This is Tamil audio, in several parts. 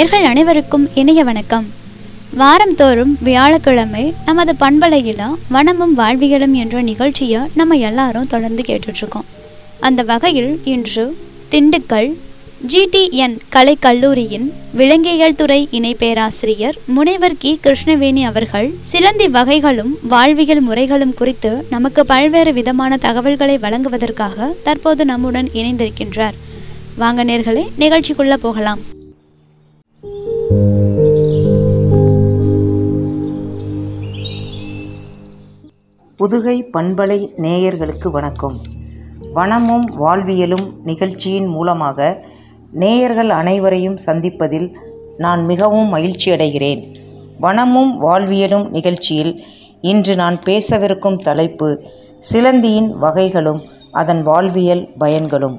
நேர்கள் அனைவருக்கும் இனிய வணக்கம் வாரந்தோறும் வியாழக்கிழமை நமது பண்பலையில் வனமும் வாழ்வியலும் என்ற நிகழ்ச்சியை நம்ம எல்லாரும் தொடர்ந்து கேட்டுட்ருக்கோம் அந்த வகையில் இன்று திண்டுக்கல் ஜிடிஎன் கலைக்கல்லூரியின் விலங்கியல் துறை இணை பேராசிரியர் முனைவர் கி கிருஷ்ணவேணி அவர்கள் சிலந்தி வகைகளும் வாழ்வியல் முறைகளும் குறித்து நமக்கு பல்வேறு விதமான தகவல்களை வழங்குவதற்காக தற்போது நம்முடன் இணைந்திருக்கின்றார் வாங்க நேர்களே நிகழ்ச்சிக்குள்ள போகலாம் புதுகை பண்பலை நேயர்களுக்கு வணக்கம் வனமும் வாழ்வியலும் நிகழ்ச்சியின் மூலமாக நேயர்கள் அனைவரையும் சந்திப்பதில் நான் மிகவும் மகிழ்ச்சியடைகிறேன் வனமும் வாழ்வியலும் நிகழ்ச்சியில் இன்று நான் பேசவிருக்கும் தலைப்பு சிலந்தியின் வகைகளும் அதன் வாழ்வியல் பயன்களும்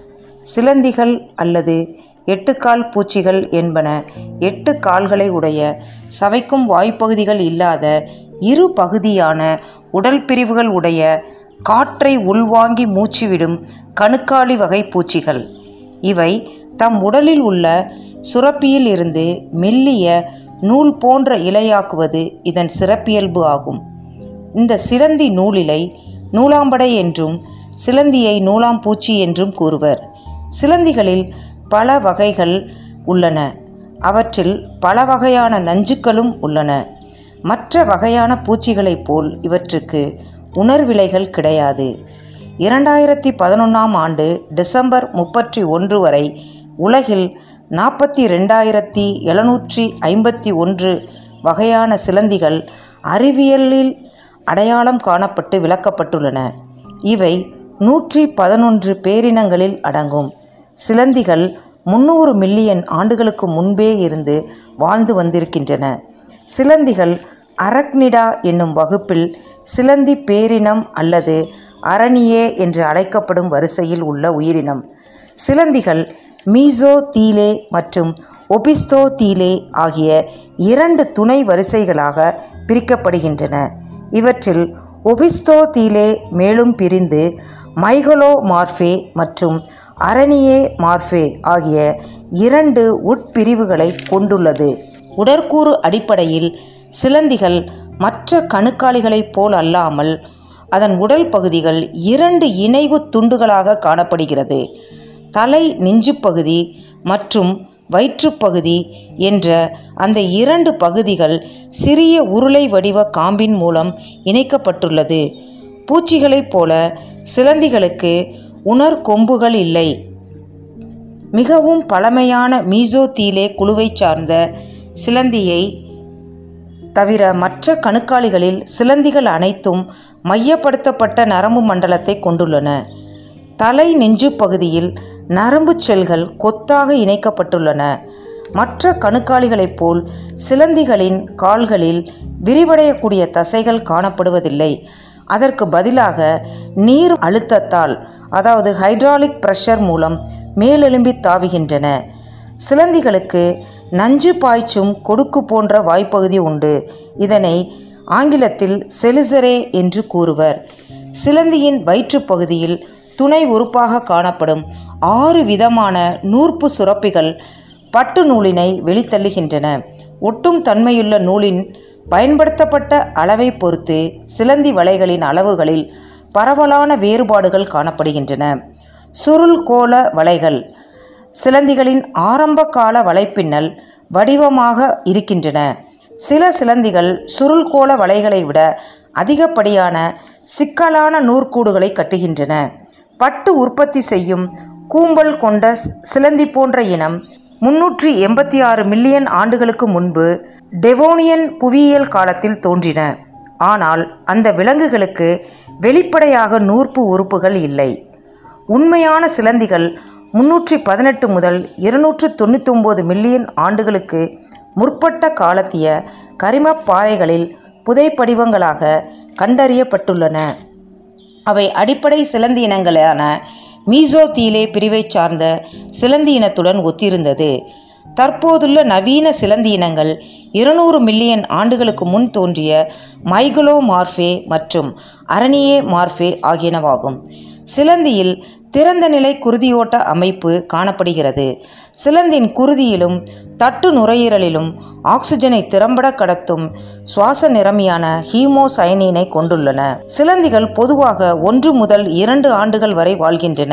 சிலந்திகள் அல்லது எட்டுக்கால் பூச்சிகள் என்பன எட்டு கால்களை உடைய சவைக்கும் வாய்ப்பகுதிகள் இல்லாத இரு பகுதியான உடல் பிரிவுகள் உடைய காற்றை உள்வாங்கி மூச்சுவிடும் கணுக்காலி வகை பூச்சிகள் இவை தம் உடலில் உள்ள சுரப்பியில் இருந்து மெல்லிய நூல் போன்ற இலையாக்குவது இதன் சிறப்பியல்பு ஆகும் இந்த சிலந்தி நூலிலை நூலாம்படை என்றும் சிலந்தியை நூலாம்பூச்சி என்றும் கூறுவர் சிலந்திகளில் பல வகைகள் உள்ளன அவற்றில் பல வகையான நஞ்சுக்களும் உள்ளன மற்ற வகையான பூச்சிகளைப் போல் இவற்றுக்கு உணர்விலைகள் கிடையாது இரண்டாயிரத்தி பதினொன்றாம் ஆண்டு டிசம்பர் முப்பத்தி ஒன்று வரை உலகில் நாற்பத்தி ரெண்டாயிரத்தி எழுநூற்றி ஐம்பத்தி ஒன்று வகையான சிலந்திகள் அறிவியலில் அடையாளம் காணப்பட்டு விளக்கப்பட்டுள்ளன இவை நூற்றி பதினொன்று பேரினங்களில் அடங்கும் சிலந்திகள் முந்நூறு மில்லியன் ஆண்டுகளுக்கு முன்பே இருந்து வாழ்ந்து வந்திருக்கின்றன சிலந்திகள் அரக்னிடா என்னும் வகுப்பில் சிலந்தி பேரினம் அல்லது அரணியே என்று அழைக்கப்படும் வரிசையில் உள்ள உயிரினம் சிலந்திகள் மீசோ தீலே மற்றும் ஒபிஸ்தோ தீலே ஆகிய இரண்டு துணை வரிசைகளாக பிரிக்கப்படுகின்றன இவற்றில் ஒபிஸ்தோ தீலே மேலும் பிரிந்து மைகலோ மார்ஃபே மற்றும் அரணியே மார்ஃபே ஆகிய இரண்டு உட்பிரிவுகளை கொண்டுள்ளது உடற்கூறு அடிப்படையில் சிலந்திகள் மற்ற கணுக்காலிகளைப் போல் அல்லாமல் அதன் உடல் பகுதிகள் இரண்டு இணைவு துண்டுகளாக காணப்படுகிறது தலை நெஞ்சுப்பகுதி மற்றும் வயிற்றுப்பகுதி என்ற அந்த இரண்டு பகுதிகள் சிறிய உருளை வடிவ காம்பின் மூலம் இணைக்கப்பட்டுள்ளது பூச்சிகளைப் போல சிலந்திகளுக்கு உணர்கொம்புகள் இல்லை மிகவும் பழமையான மீசோதீலே குழுவைச் சார்ந்த சிலந்தியை தவிர மற்ற கணுக்காலிகளில் சிலந்திகள் அனைத்தும் மையப்படுத்தப்பட்ட நரம்பு மண்டலத்தை கொண்டுள்ளன தலை நெஞ்சு பகுதியில் நரம்பு செல்கள் கொத்தாக இணைக்கப்பட்டுள்ளன மற்ற கணுக்காலிகளைப் போல் சிலந்திகளின் கால்களில் விரிவடையக்கூடிய தசைகள் காணப்படுவதில்லை அதற்கு பதிலாக நீர் அழுத்தத்தால் அதாவது ஹைட்ராலிக் பிரஷர் மூலம் மேலெலும்பி தாவுகின்றன சிலந்திகளுக்கு நஞ்சு பாய்ச்சும் கொடுக்கு போன்ற வாய்ப்பகுதி உண்டு இதனை ஆங்கிலத்தில் செலிசரே என்று கூறுவர் சிலந்தியின் வயிற்றுப்பகுதியில் துணை உறுப்பாக காணப்படும் ஆறு விதமான நூற்பு சுரப்பிகள் பட்டு நூலினை வெளித்தள்ளுகின்றன ஒட்டும் தன்மையுள்ள நூலின் பயன்படுத்தப்பட்ட அளவை பொறுத்து சிலந்தி வலைகளின் அளவுகளில் பரவலான வேறுபாடுகள் காணப்படுகின்றன சுருள் கோல வலைகள் சிலந்திகளின் ஆரம்ப கால வலைப்பின்னல் வடிவமாக இருக்கின்றன சில சிலந்திகள் சுருள்கோள வலைகளை விட அதிகப்படியான சிக்கலான நூற்கூடுகளை கட்டுகின்றன பட்டு உற்பத்தி செய்யும் கூம்பல் கொண்ட சிலந்தி போன்ற இனம் முன்னூற்றி எண்பத்தி ஆறு மில்லியன் ஆண்டுகளுக்கு முன்பு டெவோனியன் புவியியல் காலத்தில் தோன்றின ஆனால் அந்த விலங்குகளுக்கு வெளிப்படையாக நூற்பு உறுப்புகள் இல்லை உண்மையான சிலந்திகள் முன்னூற்றி பதினெட்டு முதல் இருநூற்று தொண்ணூத்தொம்பது மில்லியன் ஆண்டுகளுக்கு முற்பட்ட காலத்திய கரிமப் பாறைகளில் புதைப்படிவங்களாக கண்டறியப்பட்டுள்ளன அவை அடிப்படை சிலந்தி இனங்களான மீசோதீலே பிரிவைச் சார்ந்த சிலந்தி இனத்துடன் ஒத்திருந்தது தற்போதுள்ள நவீன சிலந்தி இனங்கள் இருநூறு மில்லியன் ஆண்டுகளுக்கு முன் தோன்றிய மைகுலோ மார்ஃபே மற்றும் அரணியே மார்ஃபே ஆகியனவாகும் சிலந்தியில் திறந்த நிலை குருதியோட்ட அமைப்பு காணப்படுகிறது சிலந்தின் குருதியிலும் தட்டு நுரையீரலிலும் ஆக்சிஜனை திறம்பட கடத்தும் சுவாச நிறமியான ஹீமோசைனினை கொண்டுள்ளன சிலந்திகள் பொதுவாக ஒன்று முதல் இரண்டு ஆண்டுகள் வரை வாழ்கின்றன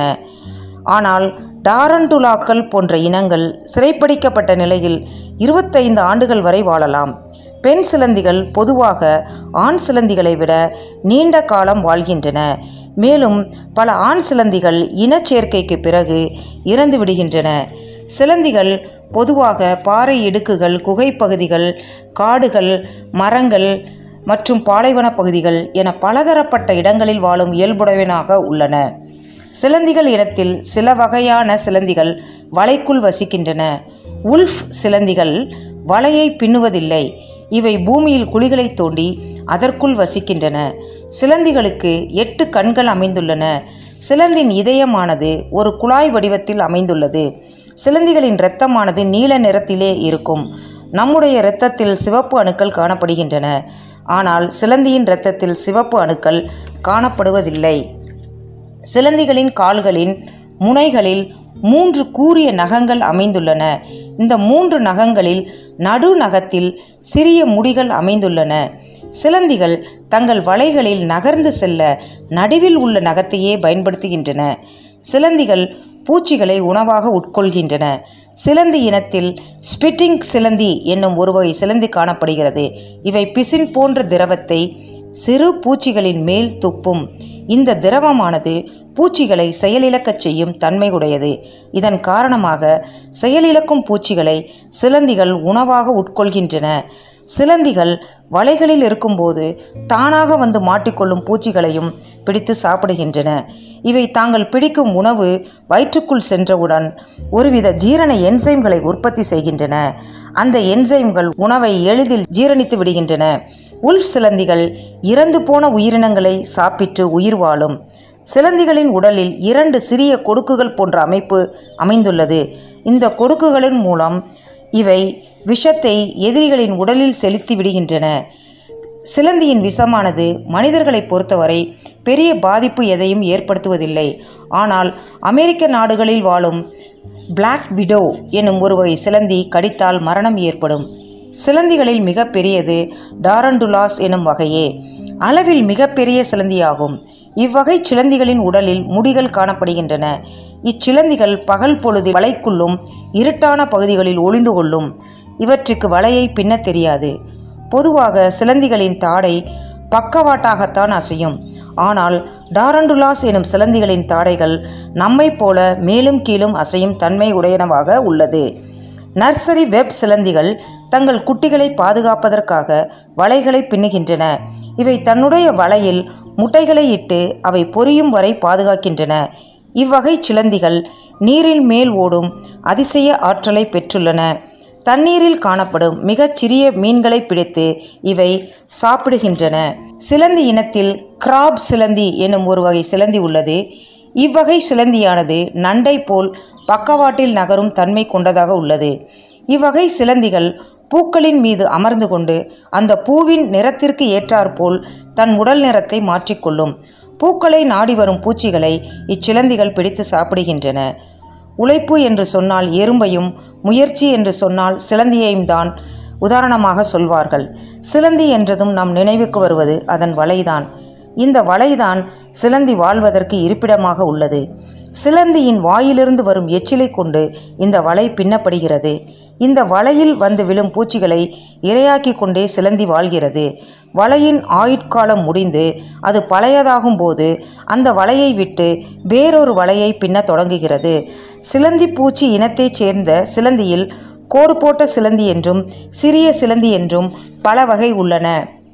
ஆனால் டாரண்டுலாக்கள் போன்ற இனங்கள் சிறைப்பிடிக்கப்பட்ட நிலையில் இருபத்தைந்து ஆண்டுகள் வரை வாழலாம் பெண் சிலந்திகள் பொதுவாக ஆண் சிலந்திகளை விட நீண்ட காலம் வாழ்கின்றன மேலும் பல ஆண் சிலந்திகள் இனச்சேர்க்கைக்கு பிறகு இறந்து விடுகின்றன சிலந்திகள் பொதுவாக பாறை இடுக்குகள் குகைப்பகுதிகள் காடுகள் மரங்கள் மற்றும் பாலைவன பகுதிகள் என பலதரப்பட்ட இடங்களில் வாழும் இயல்புடையவனாக உள்ளன சிலந்திகள் இனத்தில் சில வகையான சிலந்திகள் வலைக்குள் வசிக்கின்றன உல்ஃப் சிலந்திகள் வலையை பின்னுவதில்லை இவை பூமியில் குழிகளை தோண்டி அதற்குள் வசிக்கின்றன சிலந்திகளுக்கு எட்டு கண்கள் அமைந்துள்ளன சிலந்தின் இதயமானது ஒரு குழாய் வடிவத்தில் அமைந்துள்ளது சிலந்திகளின் இரத்தமானது நீல நிறத்திலே இருக்கும் நம்முடைய இரத்தத்தில் சிவப்பு அணுக்கள் காணப்படுகின்றன ஆனால் சிலந்தியின் இரத்தத்தில் சிவப்பு அணுக்கள் காணப்படுவதில்லை சிலந்திகளின் கால்களின் முனைகளில் மூன்று கூரிய நகங்கள் அமைந்துள்ளன இந்த மூன்று நகங்களில் நடு நகத்தில் சிறிய முடிகள் அமைந்துள்ளன சிலந்திகள் தங்கள் வலைகளில் நகர்ந்து செல்ல நடுவில் உள்ள நகத்தையே பயன்படுத்துகின்றன சிலந்திகள் பூச்சிகளை உணவாக உட்கொள்கின்றன சிலந்தி இனத்தில் ஸ்பிட்டிங் சிலந்தி என்னும் ஒரு வகை சிலந்தி காணப்படுகிறது இவை பிசின் போன்ற திரவத்தை சிறு பூச்சிகளின் மேல் துப்பும் இந்த திரவமானது பூச்சிகளை செயலிழக்கச் செய்யும் தன்மை உடையது இதன் காரணமாக செயலிழக்கும் பூச்சிகளை சிலந்திகள் உணவாக உட்கொள்கின்றன சிலந்திகள் வலைகளில் இருக்கும்போது தானாக வந்து மாட்டிக்கொள்ளும் பூச்சிகளையும் பிடித்து சாப்பிடுகின்றன இவை தாங்கள் பிடிக்கும் உணவு வயிற்றுக்குள் சென்றவுடன் ஒருவித ஜீரண என்சைம்களை உற்பத்தி செய்கின்றன அந்த என்சைம்கள் உணவை எளிதில் ஜீரணித்து விடுகின்றன உல்ஃப் சிலந்திகள் இறந்து போன உயிரினங்களை சாப்பிட்டு உயிர் வாழும் சிலந்திகளின் உடலில் இரண்டு சிறிய கொடுக்குகள் போன்ற அமைப்பு அமைந்துள்ளது இந்த கொடுக்குகளின் மூலம் இவை விஷத்தை எதிரிகளின் உடலில் செலுத்தி விடுகின்றன சிலந்தியின் விஷமானது மனிதர்களை பொறுத்தவரை பெரிய பாதிப்பு எதையும் ஏற்படுத்துவதில்லை ஆனால் அமெரிக்க நாடுகளில் வாழும் பிளாக் விடோ எனும் ஒரு வகை சிலந்தி கடித்தால் மரணம் ஏற்படும் சிலந்திகளில் மிக பெரியது டாரண்டுலாஸ் எனும் வகையே அளவில் மிகப்பெரிய சிலந்தியாகும் இவ்வகை சிலந்திகளின் உடலில் முடிகள் காணப்படுகின்றன இச்சிலந்திகள் பகல் பொழுதில் வலைக்குள்ளும் இருட்டான பகுதிகளில் ஒளிந்து கொள்ளும் இவற்றுக்கு வலையை பின்னத் தெரியாது பொதுவாக சிலந்திகளின் தாடை பக்கவாட்டாகத்தான் அசையும் ஆனால் டாரண்டுலாஸ் எனும் சிலந்திகளின் தாடைகள் நம்மைப் போல மேலும் கீழும் அசையும் தன்மை உடையனவாக உள்ளது நர்சரி வெப் சிலந்திகள் தங்கள் குட்டிகளை பாதுகாப்பதற்காக வலைகளை பின்னுகின்றன இவை தன்னுடைய வலையில் முட்டைகளை இட்டு அவை பொரியும் வரை பாதுகாக்கின்றன இவ்வகை சிலந்திகள் நீரின் மேல் ஓடும் அதிசய ஆற்றலை பெற்றுள்ளன தண்ணீரில் காணப்படும் மிகச் சிறிய மீன்களை பிடித்து இவை சாப்பிடுகின்றன சிலந்தி இனத்தில் கிராப் சிலந்தி எனும் ஒரு வகை சிலந்தி உள்ளது இவ்வகை சிலந்தியானது நண்டை போல் பக்கவாட்டில் நகரும் தன்மை கொண்டதாக உள்ளது இவ்வகை சிலந்திகள் பூக்களின் மீது அமர்ந்து கொண்டு அந்த பூவின் நிறத்திற்கு ஏற்றாற்போல் தன் உடல் நிறத்தை மாற்றிக்கொள்ளும் பூக்களை நாடி வரும் பூச்சிகளை இச்சிலந்திகள் பிடித்து சாப்பிடுகின்றன உழைப்பு என்று சொன்னால் எறும்பையும் முயற்சி என்று சொன்னால் சிலந்தியையும் தான் உதாரணமாக சொல்வார்கள் சிலந்தி என்றதும் நம் நினைவுக்கு வருவது அதன் வலைதான் இந்த வலைதான் சிலந்தி வாழ்வதற்கு இருப்பிடமாக உள்ளது சிலந்தியின் வாயிலிருந்து வரும் எச்சிலை கொண்டு இந்த வலை பின்னப்படுகிறது இந்த வலையில் வந்து விழும் பூச்சிகளை இரையாக்கி கொண்டே சிலந்தி வாழ்கிறது வலையின் ஆயுட்காலம் முடிந்து அது பழையதாகும் போது அந்த வலையை விட்டு வேறொரு வலையை பின்னத் தொடங்குகிறது சிலந்தி பூச்சி இனத்தைச் சேர்ந்த சிலந்தியில் கோடு போட்ட சிலந்தி என்றும் சிறிய சிலந்தி என்றும் பல வகை உள்ளன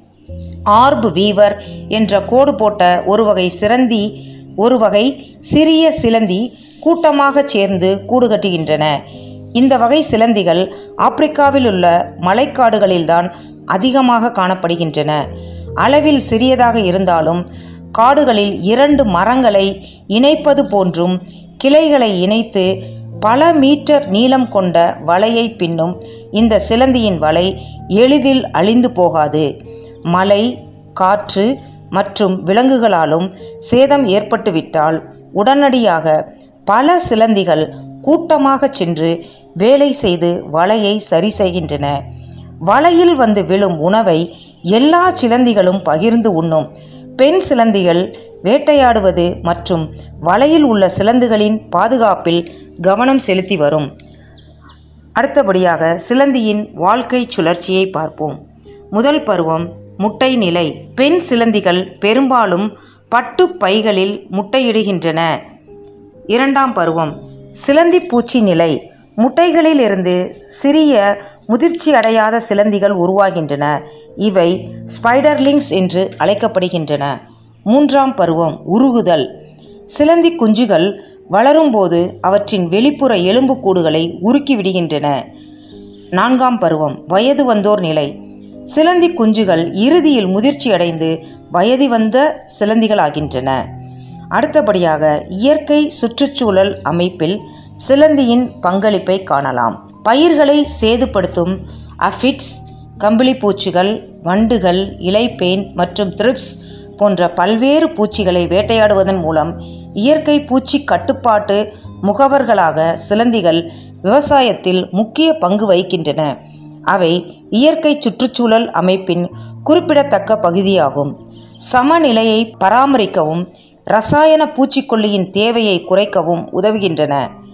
ஆர்ப் வீவர் என்ற கோடு போட்ட ஒரு வகை சிலந்தி ஒரு வகை சிறிய சிலந்தி கூட்டமாக சேர்ந்து கூடு கட்டுகின்றன இந்த வகை சிலந்திகள் ஆப்பிரிக்காவில் உள்ள மலைக்காடுகளில்தான் அதிகமாக காணப்படுகின்றன அளவில் சிறியதாக இருந்தாலும் காடுகளில் இரண்டு மரங்களை இணைப்பது போன்றும் கிளைகளை இணைத்து பல மீட்டர் நீளம் கொண்ட வலையை பின்னும் இந்த சிலந்தியின் வலை எளிதில் அழிந்து போகாது மழை காற்று மற்றும் விலங்குகளாலும் சேதம் ஏற்பட்டுவிட்டால் உடனடியாக பல சிலந்திகள் கூட்டமாக சென்று வேலை செய்து வலையை சரி செய்கின்றன வலையில் வந்து விழும் உணவை எல்லா சிலந்திகளும் பகிர்ந்து உண்ணும் பெண் சிலந்திகள் வேட்டையாடுவது மற்றும் வலையில் உள்ள சிலந்துகளின் பாதுகாப்பில் கவனம் செலுத்தி வரும் அடுத்தபடியாக சிலந்தியின் வாழ்க்கை சுழற்சியை பார்ப்போம் முதல் பருவம் முட்டை நிலை பெண் சிலந்திகள் பெரும்பாலும் பட்டு பைகளில் முட்டையிடுகின்றன இரண்டாம் பருவம் சிலந்தி பூச்சி நிலை முட்டைகளிலிருந்து சிறிய முதிர்ச்சி அடையாத சிலந்திகள் உருவாகின்றன இவை ஸ்பைடர்லிங்ஸ் என்று அழைக்கப்படுகின்றன மூன்றாம் பருவம் உருகுதல் சிலந்தி குஞ்சுகள் வளரும்போது அவற்றின் வெளிப்புற எலும்புக்கூடுகளை உருக்கி விடுகின்றன நான்காம் பருவம் வயது வந்தோர் நிலை சிலந்தி குஞ்சுகள் இறுதியில் முதிர்ச்சியடைந்து வயது வந்த சிலந்திகளாகின்றன அடுத்தபடியாக இயற்கை சுற்றுச்சூழல் அமைப்பில் சிலந்தியின் பங்களிப்பை காணலாம் பயிர்களை சேதுப்படுத்தும் அஃபிட்ஸ் கம்பிளிப்பூச்சிகள் வண்டுகள் இலைப்பேன் மற்றும் த்ரிப்ஸ் போன்ற பல்வேறு பூச்சிகளை வேட்டையாடுவதன் மூலம் இயற்கை பூச்சி கட்டுப்பாட்டு முகவர்களாக சிலந்திகள் விவசாயத்தில் முக்கிய பங்கு வகிக்கின்றன அவை இயற்கை சுற்றுச்சூழல் அமைப்பின் குறிப்பிடத்தக்க பகுதியாகும் சமநிலையை பராமரிக்கவும் ரசாயன பூச்சிக்கொல்லியின் தேவையை குறைக்கவும் உதவுகின்றன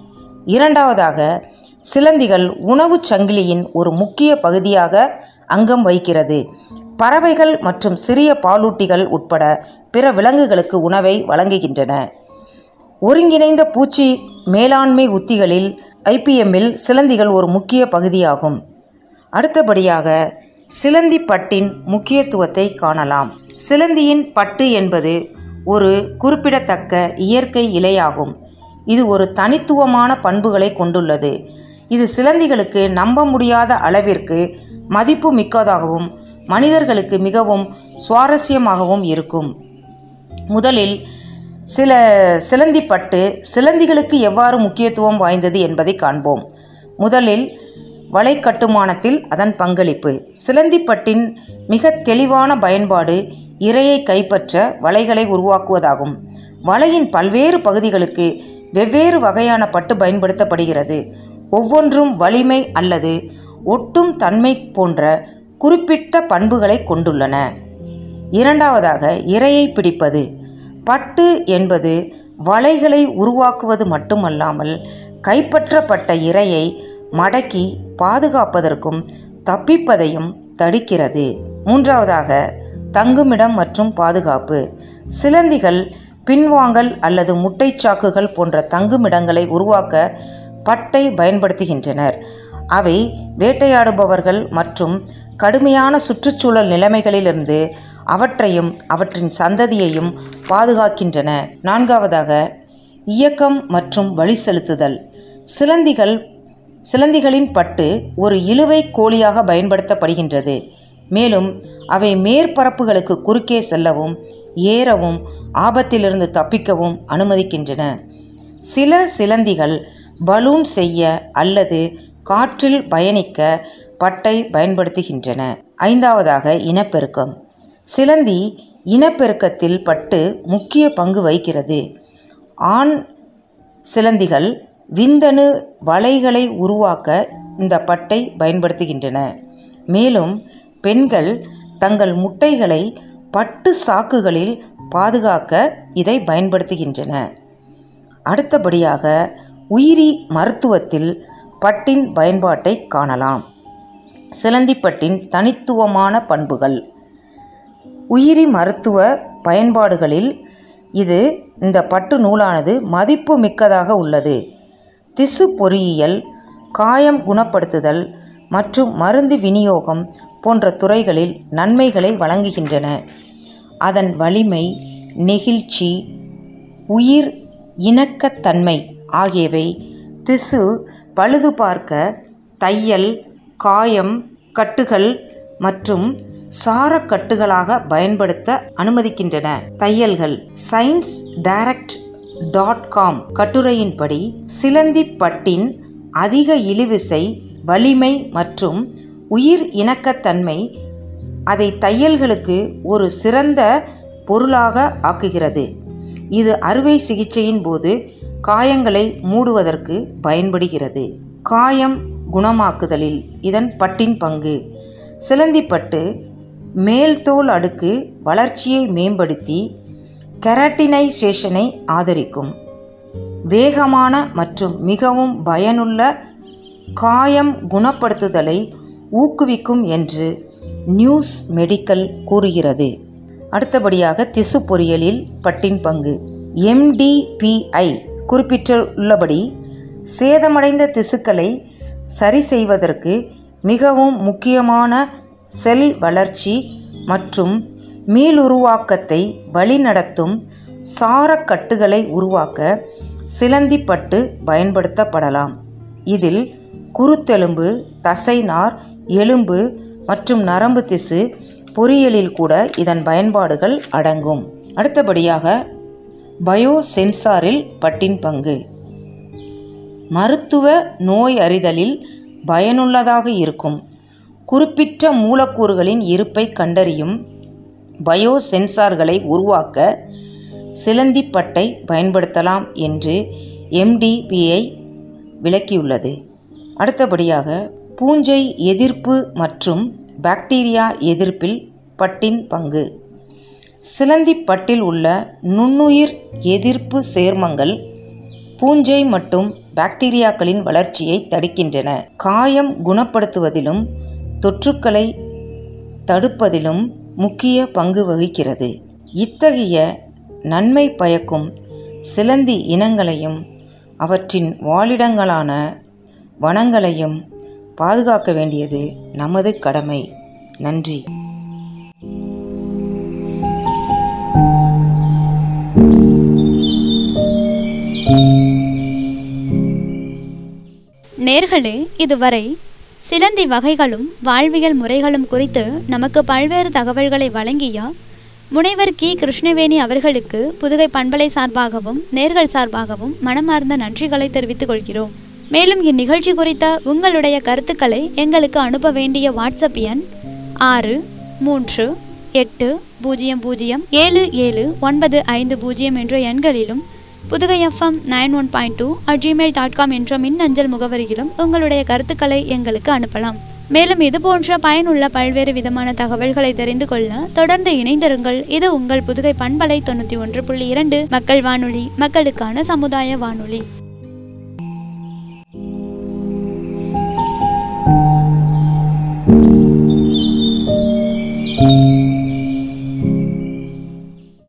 இரண்டாவதாக சிலந்திகள் உணவுச் சங்கிலியின் ஒரு முக்கிய பகுதியாக அங்கம் வகிக்கிறது பறவைகள் மற்றும் சிறிய பாலூட்டிகள் உட்பட பிற விலங்குகளுக்கு உணவை வழங்குகின்றன ஒருங்கிணைந்த பூச்சி மேலாண்மை உத்திகளில் ஐபிஎம்மில் சிலந்திகள் ஒரு முக்கிய பகுதியாகும் அடுத்தபடியாக சிலந்தி பட்டின் முக்கியத்துவத்தை காணலாம் சிலந்தியின் பட்டு என்பது ஒரு குறிப்பிடத்தக்க இயற்கை இலையாகும் இது ஒரு தனித்துவமான பண்புகளை கொண்டுள்ளது இது சிலந்திகளுக்கு நம்ப முடியாத அளவிற்கு மதிப்பு மிக்கதாகவும் மனிதர்களுக்கு மிகவும் சுவாரஸ்யமாகவும் இருக்கும் முதலில் சில சிலந்தி பட்டு சிலந்திகளுக்கு எவ்வாறு முக்கியத்துவம் வாய்ந்தது என்பதை காண்போம் முதலில் வலை கட்டுமானத்தில் அதன் பங்களிப்பு சிலந்திப்பட்டின் மிக தெளிவான பயன்பாடு இரையை கைப்பற்ற வலைகளை உருவாக்குவதாகும் வலையின் பல்வேறு பகுதிகளுக்கு வெவ்வேறு வகையான பட்டு பயன்படுத்தப்படுகிறது ஒவ்வொன்றும் வலிமை அல்லது ஒட்டும் தன்மை போன்ற குறிப்பிட்ட பண்புகளை கொண்டுள்ளன இரண்டாவதாக இரையை பிடிப்பது பட்டு என்பது வலைகளை உருவாக்குவது மட்டுமல்லாமல் கைப்பற்றப்பட்ட இரையை மடக்கி பாதுகாப்பதற்கும் தப்பிப்பதையும் தடுக்கிறது மூன்றாவதாக தங்குமிடம் மற்றும் பாதுகாப்பு சிலந்திகள் பின்வாங்கல் அல்லது முட்டைச்சாக்குகள் போன்ற தங்குமிடங்களை உருவாக்க பட்டை பயன்படுத்துகின்றனர் அவை வேட்டையாடுபவர்கள் மற்றும் கடுமையான சுற்றுச்சூழல் நிலைமைகளிலிருந்து அவற்றையும் அவற்றின் சந்ததியையும் பாதுகாக்கின்றன நான்காவதாக இயக்கம் மற்றும் வழி செலுத்துதல் சிலந்திகள் சிலந்திகளின் பட்டு ஒரு இழுவை கோழியாக பயன்படுத்தப்படுகின்றது மேலும் அவை மேற்பரப்புகளுக்கு குறுக்கே செல்லவும் ஏறவும் ஆபத்திலிருந்து தப்பிக்கவும் அனுமதிக்கின்றன சில சிலந்திகள் பலூன் செய்ய அல்லது காற்றில் பயணிக்க பட்டை பயன்படுத்துகின்றன ஐந்தாவதாக இனப்பெருக்கம் சிலந்தி இனப்பெருக்கத்தில் பட்டு முக்கிய பங்கு வகிக்கிறது ஆண் சிலந்திகள் விந்தணு வலைகளை உருவாக்க இந்த பட்டை பயன்படுத்துகின்றன மேலும் பெண்கள் தங்கள் முட்டைகளை பட்டு சாக்குகளில் பாதுகாக்க இதை பயன்படுத்துகின்றன அடுத்தபடியாக உயிரி மருத்துவத்தில் பட்டின் பயன்பாட்டை காணலாம் சிலந்திப்பட்டின் தனித்துவமான பண்புகள் உயிரி மருத்துவ பயன்பாடுகளில் இது இந்த பட்டு நூலானது மதிப்பு மிக்கதாக உள்ளது திசு பொறியியல் காயம் குணப்படுத்துதல் மற்றும் மருந்து விநியோகம் போன்ற துறைகளில் நன்மைகளை வழங்குகின்றன அதன் வலிமை நெகிழ்ச்சி உயிர் இணக்கத்தன்மை ஆகியவை திசு பழுது பார்க்க தையல் காயம் கட்டுகள் மற்றும் சாரக்கட்டுகளாக பயன்படுத்த அனுமதிக்கின்றன தையல்கள் சயின்ஸ் டைரக்ட் டாட் காம் கட்டுரையின்படி சிலந்தி பட்டின் அதிக இழுவிசை வலிமை மற்றும் உயிர் இணக்கத்தன்மை அதை தையல்களுக்கு ஒரு சிறந்த பொருளாக ஆக்குகிறது இது அறுவை சிகிச்சையின் போது காயங்களை மூடுவதற்கு பயன்படுகிறது காயம் குணமாக்குதலில் இதன் பட்டின் பங்கு சிலந்திப்பட்டு மேல்தோல் அடுக்கு வளர்ச்சியை மேம்படுத்தி கெரட்டினைசேஷனை ஆதரிக்கும் வேகமான மற்றும் மிகவும் பயனுள்ள காயம் குணப்படுத்துதலை ஊக்குவிக்கும் என்று நியூஸ் மெடிக்கல் கூறுகிறது அடுத்தபடியாக திசு பொறியியலில் பட்டின் பங்கு எம்டிபிஐ குறிப்பிட்டுள்ளபடி சேதமடைந்த திசுக்களை சரி செய்வதற்கு மிகவும் முக்கியமான செல் வளர்ச்சி மற்றும் மீளுருவாக்கத்தை வழிநடத்தும் சாரக்கட்டுகளை உருவாக்க சிலந்திப்பட்டு பயன்படுத்தப்படலாம் இதில் குருத்தெலும்பு தசைநார் எலும்பு மற்றும் நரம்பு திசு பொறியியலில் கூட இதன் பயன்பாடுகள் அடங்கும் அடுத்தபடியாக பயோ சென்சாரில் பட்டின் பங்கு மருத்துவ நோய் அறிதலில் பயனுள்ளதாக இருக்கும் குறிப்பிட்ட மூலக்கூறுகளின் இருப்பை கண்டறியும் பயோ சென்சார்களை உருவாக்க சிலந்திப்பட்டை பயன்படுத்தலாம் என்று எம்டிபிஐ விளக்கியுள்ளது அடுத்தபடியாக பூஞ்சை எதிர்ப்பு மற்றும் பாக்டீரியா எதிர்ப்பில் பட்டின் பங்கு சிலந்திப்பட்டில் உள்ள நுண்ணுயிர் எதிர்ப்பு சேர்மங்கள் பூஞ்சை மற்றும் பாக்டீரியாக்களின் வளர்ச்சியை தடுக்கின்றன காயம் குணப்படுத்துவதிலும் தொற்றுக்களை தடுப்பதிலும் முக்கிய பங்கு வகிக்கிறது இத்தகைய நன்மை பயக்கும் சிலந்தி இனங்களையும் அவற்றின் வாழிடங்களான வனங்களையும் பாதுகாக்க வேண்டியது நமது கடமை நன்றி நேர்களே இதுவரை சிலந்தி வகைகளும் வாழ்வியல் முறைகளும் குறித்து நமக்கு பல்வேறு தகவல்களை வழங்கிய முனைவர் கி கிருஷ்ணவேணி அவர்களுக்கு புதுகை பண்பலை சார்பாகவும் நேர்கள் சார்பாகவும் மனமார்ந்த நன்றிகளை தெரிவித்துக் கொள்கிறோம் மேலும் இந்நிகழ்ச்சி குறித்த உங்களுடைய கருத்துக்களை எங்களுக்கு அனுப்ப வேண்டிய வாட்ஸ்அப் எண் ஆறு மூன்று எட்டு பூஜ்ஜியம் பூஜ்ஜியம் ஏழு ஏழு ஒன்பது ஐந்து பூஜ்ஜியம் என்ற எண்களிலும் Puthugai FM nine one point two at Gmail dot com என்ற மின்னஞ்சல் முகவரியிலும் உங்களுடைய கருத்துக்களை எங்களுக்கு அனுப்பலாம் மேலும் இது போன்ற பயனுள்ள பல்வேறு விதமான தகவல்களை தெரிந்து கொள்ள தொடர்ந்து இணைந்திருங்கள் இது உங்கள் புதுகை பண்பலை தொண்ணூற்றி ஒன்று புள்ளி இரண்டு மக்கள் வானொலி மக்களுக்கான சமுதாய வானொலி